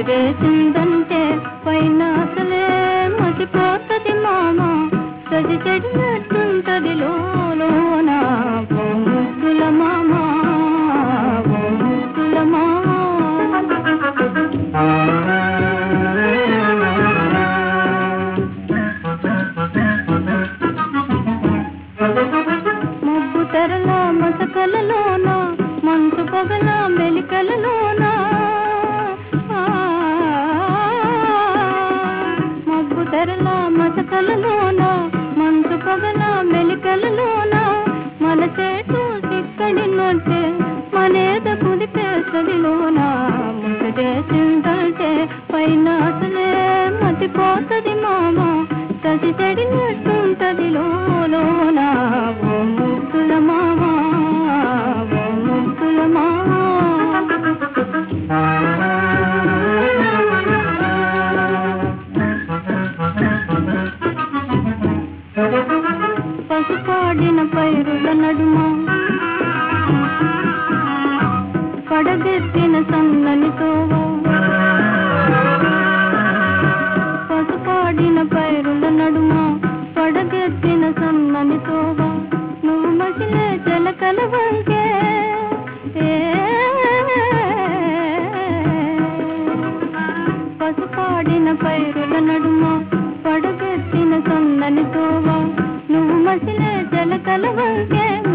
ముసిరేసిందంటే పైన అసలే మతిపోతది మామ సది చెడినట్టుంటది లోన ఓ ముద్దుల మామ ఓ ముద్దుల మబ్బు తెరల మసకలలోన మంచు పగల మెలికలలోన ఆ, మబ్బు తెరల మసకలలోన మంచు పగల మెలికలలోన మన చేటు చిక్కడి నొట్టే మనేద కుదిపేసదిలోన ముసదేసిందంటే పైన అసలే మతిపోతది మామ ససి చెడినట్టుంటది లోన ఓ ముద్దుల మామ ఓ ముద్దుల పసుపాడిన పైరుల నడుమ పడగెత్తిన సన్నని తోవ పసుపాడిన పైరుల నడుమ పడగెత్తిన సన్నని తోవ నువ్వు మసిలే జలకల వంకే ఏ, పసుపాడిన పైరుల నడుమ పడగెత్తిన సన్నని తోవ నువ్వు మసిలే జలకల వంకే